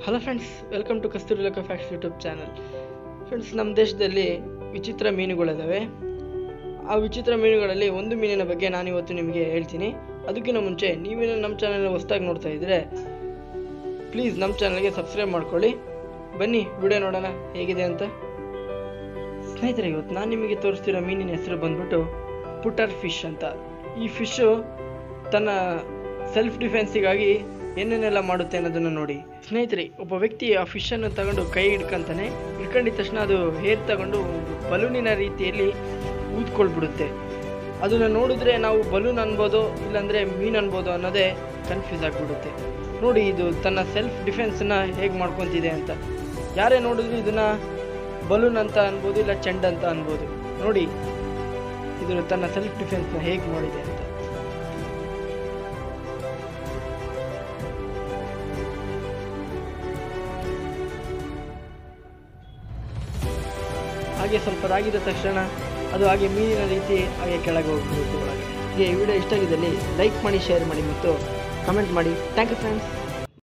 hello friends welcome to Kasturi Loka facts YouTube channel friends ನಮ್ಮ ದೇಶದಲ್ಲಿ ವಿಚಿತ್ರ ಮೀನುಗಳಿದ್ದಾವೆ ಆ ವಿಚಿತ್ರ ಮೀನುಗಳಲ್ಲಿ ಒಂದು ಮೀನಿನ ಬಗ್ಗೆ ನಾನು ಇವತ್ತು ನಿಮಗೆ ಹೇಳ್ತೀನಿ ಅದಕ್ಕಿಂತ ಮುಂಚೆ ನೀವೇನು ನಮ್ಮ ಚಾನಲ್ ಹೊಸ್ದಾಗಿ ನೋಡ್ತಾ ಇದ್ದರೆ ಪ್ಲೀಸ್ ನಮ್ಮ ಚಾನಲ್ಗೆ ಸಬ್ಸ್ಕ್ರೈಬ್ ಮಾಡ್ಕೊಳ್ಳಿ ಬನ್ನಿ ವಿಡಿಯೋ ನೋಡೋಣ ಹೇಗಿದೆ ಅಂತ ಸ್ನೇಹಿತರೆ ಇವತ್ತು ನಾನು ನಿಮಗೆ ತೋರಿಸ್ತಿರೋ ಮೀನಿನ ಹೆಸರು ಬಂದ್ಬಿಟ್ಟು ಪುಟರ್ ಫಿಶ್ ಅಂತ ಈ ಫಿಶು ತನ್ನ ಸೆಲ್ಫ್ ಡಿಫೆನ್ಸಿಗಾಗಿ ಏನೇನೆಲ್ಲ ಮಾಡುತ್ತೆ ಅನ್ನೋದನ್ನು ನೋಡಿ ಸ್ನೇಹಿತರೆ ಒಬ್ಬ ವ್ಯಕ್ತಿ ಆ ಫಿಶನ್ನು ತಗೊಂಡು ಕೈ ಹಿಡ್ಕೊಂತಾನೆ ಹಿಡ್ಕೊಂಡಿದ ತಕ್ಷಣ ಅದು ಹೇರ್ ತಗೊಂಡು ಒಂದು ಬಲೂನಿನ ರೀತಿಯಲ್ಲಿ ಊದ್ಕೊಳ್ಬಿಡುತ್ತೆ ಅದನ್ನು ನೋಡಿದ್ರೆ ನಾವು ಬಲೂನ್ ಅನ್ಬೋದು ಇಲ್ಲಾಂದರೆ ಮೀನು ಅನ್ಬೋದು ಅನ್ನೋದೇ ಕನ್ಫ್ಯೂಸ್ ಆಗಿಬಿಡುತ್ತೆ ನೋಡಿ ಇದು ತನ್ನ ಸೆಲ್ಫ್ ಡಿಫೆನ್ಸನ್ನ ಹೇಗೆ ಮಾಡ್ಕೊತಿದೆ ಅಂತ ಯಾರೇ ನೋಡಿದ್ರು ಇದನ್ನ ಬಲೂನ್ ಅಂತ ಅನ್ಬೋದು ಇಲ್ಲ ಚೆಂಡ್ ಅಂತ ಅನ್ಬೋದು ನೋಡಿ ಇದು ತನ್ನ ಸೆಲ್ಫ್ ಡಿಫೆನ್ಸ್ನ ಹೇಗೆ ಮಾಡಿದೆ ಅಂತ ಹಾಗೆ ಸ್ವಲ್ಪ ರಾಗಿದ ತಕ್ಷಣ ಅದು ಹಾಗೆ ಮೀನಿನ ರೀತಿ ಹಾಗೆ ಕೆಳಗೆ ಹೋಗ್ಬಿಡುತ್ತೆ ಒಳಗೆ ಹೀಗೆ ಈ ವಿಡಿಯೋ ಇಷ್ಟ ಆಗಿದ್ದಲ್ಲಿ ಲೈಕ್ ಮಾಡಿ ಶೇರ್ ಮಾಡಿ ಮತ್ತು ಕಮೆಂಟ್ ಮಾಡಿ ಥ್ಯಾಂಕ್ ಯು ಫ್ರೆಂಡ್ಸ್